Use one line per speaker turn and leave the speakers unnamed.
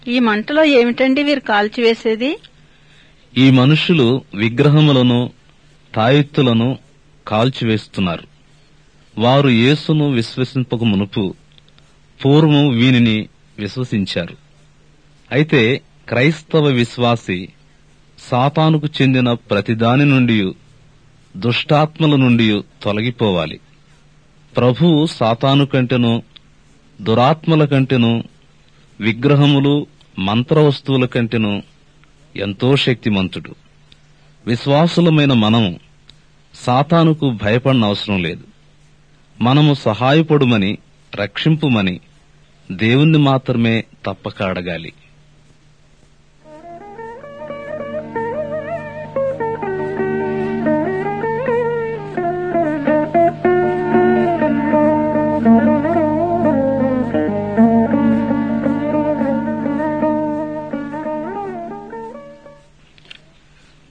ఈ మంటలో ఏమిటండి వీరు కాల్చివేసేది
ఈ మనుషులు విగ్రహములను తాయెత్తులను కాల్చివేస్తున్నారు వారు యేసును విశ్వసింపక మునుపు పూర్వం వీనిని విశ్వసించారు అయితే క్రైస్తవ విశ్వాసి సాతానుకు చెందిన ప్రతిదాని నుండి దుష్టాత్మల నుండి తొలగిపోవాలి ప్రభువు సాతాను కంటెను దురాత్మల కంటెను విగ్రహములు మంత్ర వస్తువుల కంటెను ఎంతో శక్తిమంతుడు విశ్వాసులమైన మనము సాతానుకు భయపడిన అవసరం లేదు మనము సహాయపడుమని రక్షింపుమని దేవుణ్ణి మాత్రమే తప్పక అడగాలి